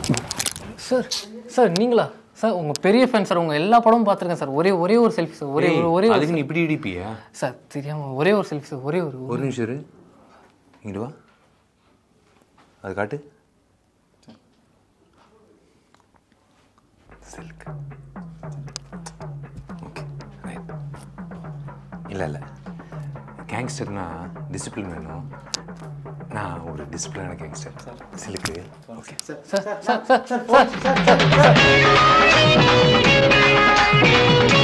sir sir நீங்களா sir உங்க பெரிய ஃபேன் சார் உங்க எல்லா படமும் பார்த்துருக்கேன் சார் ஒரே ஒரே ஒரு செல்ஃபி சார் ஒரே ஒரு ஒரே ஒரு அதுக்கு நீ இப்படி இடிப்பியா சார் தெரியாம ஒரே ஒரு செல்ஃபி சார் ஒரே ஒரு ஒரு நிமிஷம் இரு இங்கிட்டு வா அது காட்டு சில்க் ஓகே ரைட் இல்லை இல்லை கேங்ஸ்டர்னா டிசிப்ளின் வேணும் நான் ஒரு டிசிப்ளினான கேங்ஸ்டர் சிலுக்கு okay sir sir sir sir sir sir